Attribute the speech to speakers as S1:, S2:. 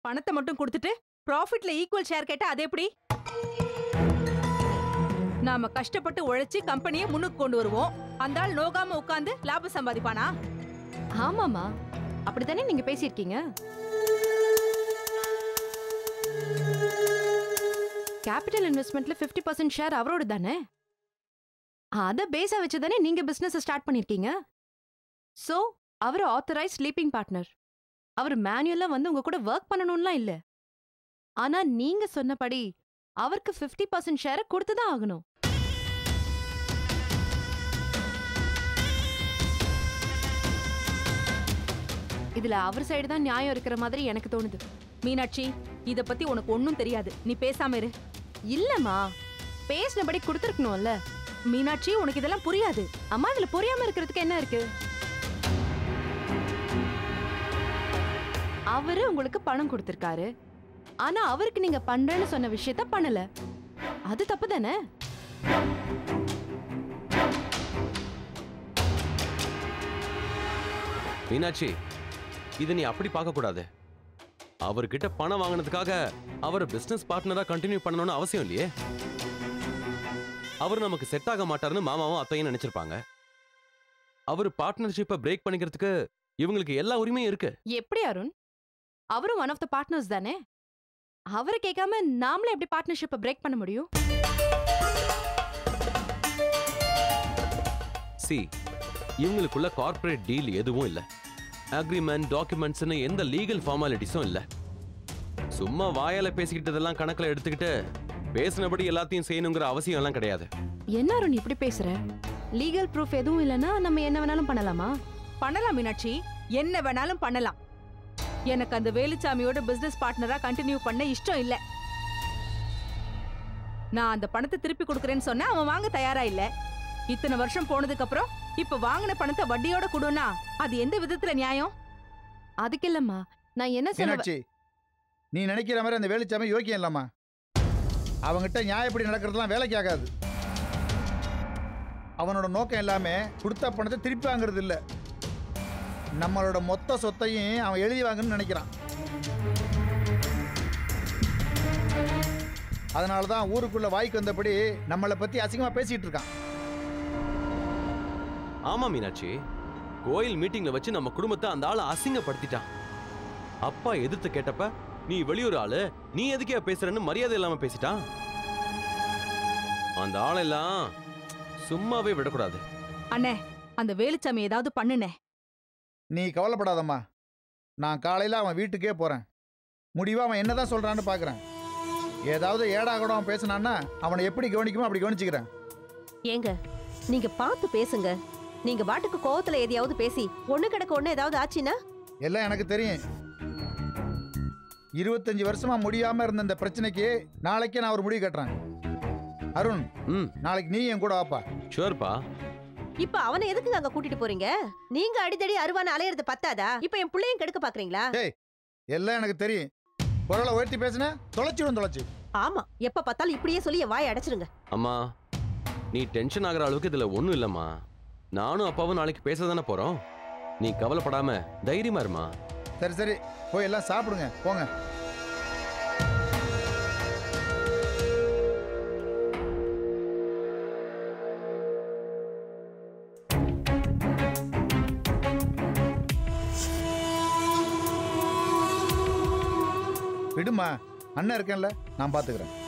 S1: பணத்தை மட்டும் கொடுத்துட்டு ப்ராஃபிட்ல ஈக்குவல் ஷேர் கேட்டா அது எப்படி நாம கஷ்டப்பட்டு உழைச்சி கம்பெனியை முன்னுக்கு கொண்டு வருவோம் அந்த ஆள் நோகாம உட்கார்ந்து லாபம் சம்பாதிப்பானா
S2: ஆமாமா அப்படித்தானே நீங்க பேசியிருக்கீங்க கேபிட்டல் இன்வெஸ்ட்மெண்ட்ல 50% பர்சன்ட் ஷேர் அவரோட தானே அத பேஸா வச்சு தானே நீங்க பிசினஸ் ஸ்டார்ட் பண்ணிருக்கீங்க சோ அவர் ஆத்தரைஸ் ஸ்லீப்பிங் பார்ட்னர் அவர் மேனுவலா வந்து உங்க கூட ஒர்க் பண்ணணும்லாம் இல்ல ஆனா நீங்க சொன்னபடி அவருக்கு 50% பர்சன்ட் ஷேரை கொடுத்து தான் ஆகணும் இதுல அவர் சைடு தான் நியாயம் இருக்கிற மாதிரி எனக்கு தோணுது
S1: மீனாட்சி இத பத்தி உனக்கு ஒண்ணும் தெரியாது நீ பேசாம இரு
S2: இல்லம்மா பேசினபடி கொடுத்துருக்கணும்ல
S1: மீனாட்சி உனக்கு இதெல்லாம் புரியாது
S2: அம்மா இதுல புரியாம இருக்கிறதுக்கு என்ன இருக்கு அவரு உங்களுக்கு பணம் கொடுத்திருக்காரு ஆனா அவருக்கு நீங்க பண்றேன்னு சொன்ன விஷயத்த பண்ணல அது தப்பு தானே
S3: மீனாட்சி இதை நீ அப்படி பார்க்க கூடாது அவர்கிட்ட பணம் வாங்கினதுக்காக அவர் பிசினஸ் பார்ட்னரா கண்டினியூ பண்ணணும்னு அவசியம் இல்லையே அவர் நமக்கு செட் ஆக மாட்டாருன்னு மாமாவும் அத்தையும் நினைச்சிருப்பாங்க அவர் பார்ட்னர்ஷிப்பை பிரேக் பண்ணிக்கிறதுக்கு இவங்களுக்கு எல்லா உரிமையும் இருக்கு
S2: எப்படி அருண் அவரும் ஒன் ஆஃப் த பார்ட்னர்ஸ் தானே அவரை கேட்காம நாமளே எப்படி பார்ட்னர்ஷிப்பை பிரேக் பண்ண முடியும்
S3: சி இவங்களுக்குள்ள கார்ப்பரேட் டீல் எதுவும் இல்ல அக்ரிமெண்ட் டாக்குமெண்ட்ஸ்னு எந்த லீகல் ஃபார்மாலிட்டிஸும் இல்ல சும்மா வாயால பேசிக்கிட்டதெல்லாம் கணக்குல எடுத்துக்கிட்டு பேசினபடி எல்லாத்தையும் செய்யணுங்கிற அவசியம் எல்லாம் கிடையாது
S2: என்ன அருண் இப்படி பேசுற லீகல் ப்ரூஃப் எதுவும் இல்லைன்னா நம்ம என்ன வேணாலும் பண்ணலாமா
S1: பண்ணலாம் மீனாட்சி என்ன வேணாலும் பண்ணலாம் எனக்கு அந்த வேலுச்சாமியோட பிசினஸ் பார்ட்னரா கண்டினியூ பண்ண இஷ்டம் இல்ல நான் அந்த பணத்தை திருப்பி கொடுக்கறேன்னு சொன்னா அவன் வாங்க தயாரா இல்ல இத்தனை வருஷம் போனதுக்கு அப்புறம் இப்ப வாங்கின பணத்தை வட்டியோட கொடுனா அது எந்த விதத்துல நியாயம்
S2: அதுக்கு இல்லம்மா நான் என்ன சொல்ல
S4: மீனாட்சி நீ நினைக்கிற மாதிரி அந்த வேலுச்சாமி யோக்கியம் இல்லம்மா அவங்கிட்ட நியாயப்படி நடக்கிறதுலாம் வேலைக்கு ஆகாது அவனோட நோக்கம் எல்லாமே கொடுத்த பணத்தை திருப்பி வாங்குறது இல்ல நம்மளோட மொத்த சொத்தையும் அவன் எழுதி வாங்கணும்னு நினைக்கிறான் அதனால தான் ஊருக்குள்ள வாய்க்கு வந்தபடி நம்மளை பத்தி அசிங்கமா பேசிட்டு இருக்கான்
S3: ஆமா மீனாட்சி கோயில் மீட்டிங்ல வச்சு நம்ம குடும்பத்தை அந்த ஆளை அசிங்கப்படுத்திட்டான் அப்பா எதிர்த்து கேட்டப்ப நீ வெளியூர் ஆளு நீ எதுக்கே பேசுறன்னு மரியாதை இல்லாம பேசிட்டான் அந்த ஆளெல்லாம் சும்மாவே விடக்கூடாது
S1: அண்ணே அந்த வேலுச்சாமி ஏதாவது பண்ணுனே
S4: நீ கவலைப்படாதம்மா நான் காலையில் அவன் வீட்டுக்கே போகிறேன் முடிவாக அவன் என்னதான் சொல்கிறான்னு பார்க்குறேன் ஏதாவது ஏடா கூட அவன் பேசினான்னா அவனை எப்படி கவனிக்குமோ அப்படி கவனிச்சுக்கிறேன்
S5: ஏங்க நீங்க பார்த்து பேசுங்க நீங்க பாட்டுக்கு கோவத்துல எதையாவது பேசி ஒண்ணு கிடக்க ஒண்ணு ஏதாவது ஆச்சுன்னா
S4: எல்லாம் எனக்கு தெரியும் இருபத்தஞ்சு வருஷமா முடியாம இருந்த இந்த பிரச்சனைக்கு நாளைக்கே நான் ஒரு முடிவு கட்டுறேன் அருண்
S3: ம்
S4: நாளைக்கு நீ என் கூட வாப்பா
S3: ஷுவர்ப்பா
S5: இப்ப அவனை எதுக்கு அங்க கூட்டிட்டு போறீங்க நீங்க அடிதடி அருவான அலையறது பத்தாதா இப்ப என் பிள்ளையும் கெடுக்க பாக்குறீங்களா
S4: எல்லாம் எனக்கு தெரியும் குரலை உயர்த்தி பேசுன தொலைச்சிடும் தொலைச்சு
S5: ஆமா எப்ப பார்த்தாலும் இப்படியே சொல்லி என் வாயை அடைச்சிருங்க
S3: அம்மா நீ டென்ஷன் ஆகுற அளவுக்கு இதுல ஒண்ணும் இல்லம்மா நானும் அப்பாவும் நாளைக்கு பேச தானே போறோம் நீ கவலைப்படாம தைரியமா இருமா
S4: சரி சரி போய் எல்லாம் சாப்பிடுங்க போங்க விடுமா அண்ணன் இருக்கேன்ல நான் பார்த்துக்கிறேன்